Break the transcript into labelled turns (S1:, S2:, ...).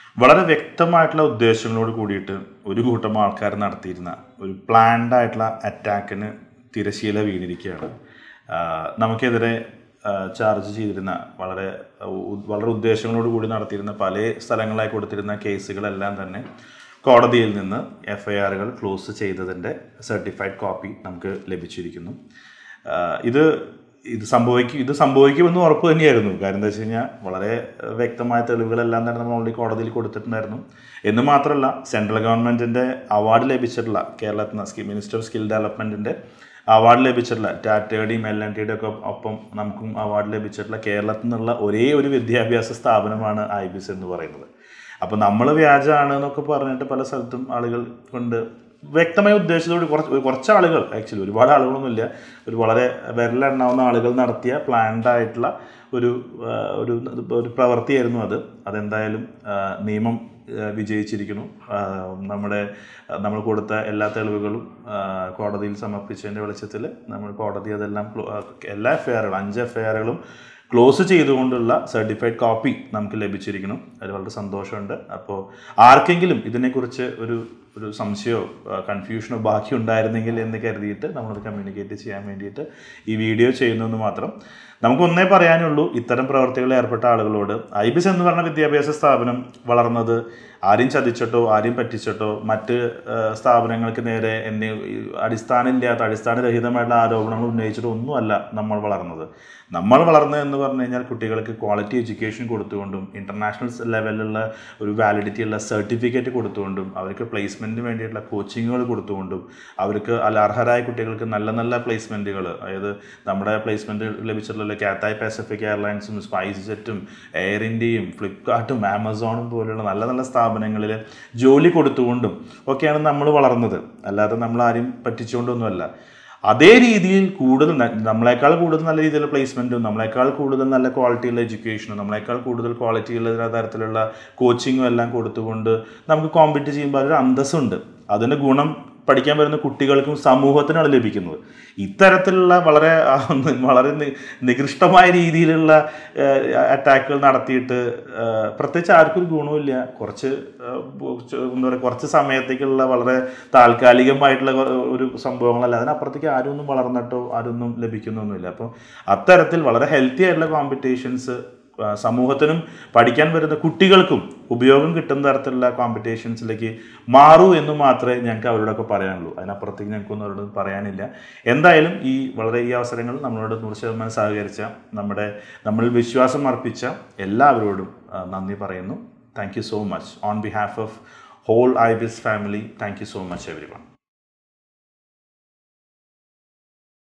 S1: വളരെ വ്യക്തമായിട്ടുള്ള ഉദ്ദേശങ്ങളോട് കൂടിയിട്ട് ഒരു കൂട്ടം ആൾക്കാർ നടത്തിയിരുന്ന ഒരു പ്ലാൻഡ് ആയിട്ടുള്ള അറ്റാക്കിന് തിരശീല വീണിരിക്കുകയാണ് ആഹ് നമുക്കെതിരെ ആഹ് ചാർജ് ചെയ്തിരുന്ന വളരെ ഉ- വളരെ ഉദ്ദേശങ്ങളോട് കൂടി നടത്തിയിരുന്ന പല സ്ഥലങ്ങളായി കൊടുത്തിരുന്ന കേസുകളെല്ലാം തന്നെ കോടതിയിൽ നിന്ന് എഫ് ഐ ആറുകൾ ക്ലോസ് ചെയ്തതിൻ്റെ സർട്ടിഫൈഡ് കോപ്പി നമുക്ക് ലഭിച്ചിരിക്കുന്നു ആഹ് ഇത് ഇത് സംഭവിക്കും ഇത് സംഭവിക്കുമെന്ന് ഉറപ്പ് തന്നെയായിരുന്നു കാരണം എന്താ വെച്ച് കഴിഞ്ഞാൽ വളരെ അഹ് വ്യക്തമായ തെളിവുകളെല്ലാം തന്നെ നമ്മൾ ഓൾറെഡി കോടതിയിൽ കൊടുത്തിട്ടുണ്ടായിരുന്നു എന്ന് മാത്രമല്ല സെൻട്രൽ ഗവൺമെൻറ്റിൻ്റെ അവാർഡ് ലഭിച്ചിട്ടുള്ള കേരളത്തിന് സ്കി മിനിസ്റ്റർ ഓഫ് സ്കിൽ ഡെവലപ്മെൻറ്റിൻ്റെ അവാർഡ് ലഭിച്ചിട്ടുള്ള ടാറ്റയുടെയും എൽ എൻ ടിയുടെ ഒക്കെ ഒപ്പം നമുക്കും അവാർഡ് ലഭിച്ചിട്ടുള്ള കേരളത്തിൽ നിന്നുള്ള ഒരേ ഒരു വിദ്യാഭ്യാസ സ്ഥാപനമാണ് ഐ ബിസ് എന്ന് പറയുന്നത് അപ്പോൾ നമ്മൾ വ്യാജമാണ് എന്നൊക്കെ പറഞ്ഞിട്ട് പല സ്ഥലത്തും ആളുകൾ കൊണ്ട് വ്യക്തമായ ഉദ്ദേശത്തോട് കുറച്ച് ഒരു കുറച്ച് ആളുകൾ ആക്ച്വലി ഒരുപാട് ആളുകളൊന്നുമില്ല ഒരു വളരെ വിരലെണ്ണാവുന്ന ആളുകൾ നടത്തിയ പ്ലാൻഡ് ആയിട്ടുള്ള ഒരു ആ, ഒരു ഒരു പ്രവൃത്തിയായിരുന്നു അത് അതെന്തായാലും ആ, നിയമം ആ, വിജയിച്ചിരിക്കുന്നു ആ, നമ്മുടെ ആ, നമ്മൾ കൊടുത്ത എല്ലാ തെളിവുകളും ആ, കോടതിയിൽ സമർപ്പിച്ചതിൻ്റെ വെളിച്ചത്തിൽ നമ്മൾ കോടതി അതെല്ലാം ക്ലോ- ആ, എല്ലാ എഫ് ഐ ആറുകളും അഞ്ച് എഫ് ഐ ആറുകളും ക്ലോസ് ചെയ്തുകൊണ്ടുള്ള സർട്ടിഫൈഡ് കോപ്പി നമുക്ക് ലഭിച്ചിരിക്കുന്നു അതിൽ വളരെ സന്തോഷമുണ്ട് അപ്പോൾ ആർക്കെങ്കിലും ഇതിനെക്കുറിച്ച് ഒരു ഒരു സംശയമോ കൺഫ്യൂഷനോ ബാക്കി ഉണ്ടായിരുന്നെങ്കിൽ എന്ന് കരുതിയിട്ട് നമ്മളത് കമ്മ്യൂണിക്കേറ്റ് ചെയ്യാൻ വേണ്ടിയിട്ട് ഈ വീഡിയോ ചെയ്യുന്നെന്ന് മാത്രം നമുക്കൊന്നേ പറയാനുള്ളൂ ഇത്തരം പ്രവർത്തികളിൽ ഏർപ്പെട്ട ആളുകളോട് ഐ ബിസ് എന്ന് പറഞ്ഞ വിദ്യാഭ്യാസ സ്ഥാപനം വളർന്നത് ആരെയും ചതിച്ചിട്ടോ ആരെയും പറ്റിച്ചിട്ടോ മറ്റ് ആ, സ്ഥാപനങ്ങൾക്ക് നേരെ എന്നെ അടിസ്ഥാനമില്ലാത്ത അടിസ്ഥാനരഹിതമായിട്ടുള്ള ആരോപണങ്ങൾ ഉന്നയിച്ചിട്ടോ ഒന്നുമല്ല നമ്മൾ വളർന്നത് നമ്മൾ വളർന്നത് എന്ന് പറഞ്ഞു കഴിഞ്ഞാൽ കുട്ടികൾക്ക് ക്വാളിറ്റി എഡ്യൂക്കേഷൻ കൊടുത്തുകൊണ്ടും ഇൻ്റർനാഷണൽ ലെവലിലുള്ള ഒരു വാലിഡിറ്റി ഉള്ള സർട്ടിഫിക്കറ്റ് കൊടുത്തുകൊണ്ടും അവർക്ക് പ്ലേസ്മെൻറ്റിന് വേണ്ടിയിട്ടുള്ള കോച്ചിങ്ങുകൾ കൊടുത്തുകൊണ്ടും അവർക്ക് അല്ല അർഹരായ കുട്ടികൾക്ക് നല്ല നല്ല പ്ലേസ്മെൻറ്റുകൾ അതായത് നമ്മുടെ പ്ലേസ്മെൻറ്റ് ലഭിച്ചിട്ടുള്ള കാത്തായ് പാസഫിക് എയർലൈൻസും സ്പൈസ് ജെറ്റും എയർ ഇന്ത്യയും ഫ്ലിപ്കാർട്ടും ആമസോണും പോലുള്ള നല്ല നല്ല സ്ഥാപനങ്ങളിൽ ജോലി കൊടുത്തുകൊണ്ടും ഒക്കെയാണ് നമ്മൾ വളർന്നത് അല്ലാതെ നമ്മൾ ആരും പറ്റിച്ചുകൊണ്ടൊന്നുമല്ല അതേ രീതിയിൽ കൂടുതൽ ന- നമ്മളെക്കാൾ കൂടുതൽ നല്ല രീതിയിലുള്ള പ്ലേസ്മെൻറ്റും നമ്മളെക്കാൾ കൂടുതൽ നല്ല ക്വാളിറ്റിയുള്ള എഡ്യൂക്കേഷനും നമ്മളെക്കാൾ കൂടുതൽ ക്വാളിറ്റിയുള്ള തരത്തിലുള്ള കോച്ചിങ്ങും എല്ലാം കൊടുത്തുകൊണ്ട് നമുക്ക് കോമ്പറ്റ് ചെയ്യുമ്പോൾ അതൊരു അന്തസ്സുണ്ട് അതിൻ്റെ ഗുണം പഠിക്കാൻ വരുന്ന കുട്ടികൾക്കും സമൂഹത്തിനാണ് ലഭിക്കുന്നത് ഇത്തരത്തിലുള്ള വളരെ ആ, വളരെ നി- നികൃഷ്ടമായ രീതിയിലുള്ള അറ്റാക്കുകൾ നടത്തിയിട്ട് ആ, പ്രത്യേകിച്ച് ആർക്കും ഒരു ഗുണവുമില്ല കുറച്ച് ആ, കുറച്ച് എന്താ പറയുക കുറച്ച് സമയത്തേക്കുള്ള വളരെ താൽക്കാലികമായിട്ടുള്ള കൊ- ഒരു സംഭവങ്ങളല്ല അതിനപ്പുറത്തേക്ക് ആരും ഒന്നും വളർന്നിട്ടോ ആരൊന്നും ലഭിക്കുന്നൊന്നുമില്ല അപ്പോൾ അത്തരത്തിൽ വളരെ ഹെൽത്തി ആയിട്ടുള്ള കോമ്പറ്റീഷൻസ് സമൂഹത്തിനും പഠിക്കാൻ വരുന്ന കുട്ടികൾക്കും ഉപയോഗം കിട്ടുന്ന തരത്തിലുള്ള കോമ്പറ്റീഷൻസിലേക്ക് മാറൂ എന്ന് മാത്രമേ ഞങ്ങൾക്ക് അവരോടൊക്കെ പറയാനുള്ളൂ അതിനപ്പുറത്തേക്ക് ഞങ്ങൾക്കൊന്നും അവരോട് പറയാനില്ല എന്തായാലും ഈ വളരെ ഈ അവസരങ്ങൾ നമ്മളോട് നൂറ് ശതമാനം സഹകരിച്ച നമ്മുടെ നമ്മളിൽ വിശ്വാസം അർപ്പിച്ച എല്ലാവരോടും ആ, നന്ദി പറയുന്നു thank you so much on behalf of whole I ബിസ് family thank you so much every one